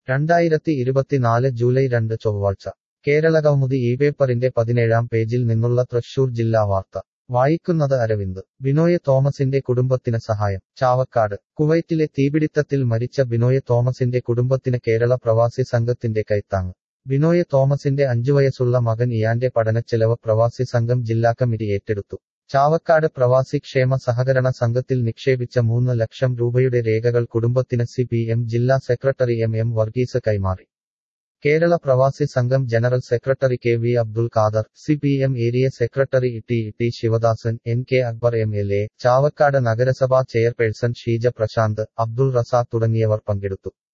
രണ്ടായിരത്തി ഇരുപത്തിനാല് ജൂലൈ രണ്ട് ചൊവ്വാഴ്ച കേരളകൗമുദി ഈ പേപ്പറിന്റെ പതിനേഴാം പേജിൽ നിന്നുള്ള തൃശൂർ ജില്ലാ വാർത്ത വായിക്കുന്നത് അരവിന്ദ് ബിനോയ് തോമസിന്റെ കുടുംബത്തിന് സഹായം ചാവക്കാട് കുവൈറ്റിലെ തീപിടിത്തത്തിൽ മരിച്ച ബിനോയ് തോമസിന്റെ കുടുംബത്തിന് കേരള പ്രവാസി സംഘത്തിന്റെ കൈത്താങ് ബിനോയ് തോമസിന്റെ അഞ്ചുവയസ്സുള്ള മകൻ ഇയാന്റെ പഠനച്ചെലവ് പ്രവാസി സംഘം ജില്ലാ കമ്മിറ്റി ഏറ്റെടുത്തു ചാവക്കാട് പ്രവാസി ക്ഷേമ സഹകരണ സംഘത്തിൽ നിക്ഷേപിച്ച മൂന്ന് ലക്ഷം രൂപയുടെ രേഖകൾ കുടുംബത്തിന് സി പി എം ജില്ലാ സെക്രട്ടറി എം എം വർഗീസ് കൈമാറി കേരള പ്രവാസി സംഘം general secretary K V Abdul Khader C P M area secretary T T Sivadasan N K Akbar M L A Chavakkad നഗരസഭാ ചെയർപേഴ്സൺ ഷീജ പ്രശാന്ത് അബ്ദുൾ റസാഖ് തുടങ്ങിയവർ പങ്കെടുത്തു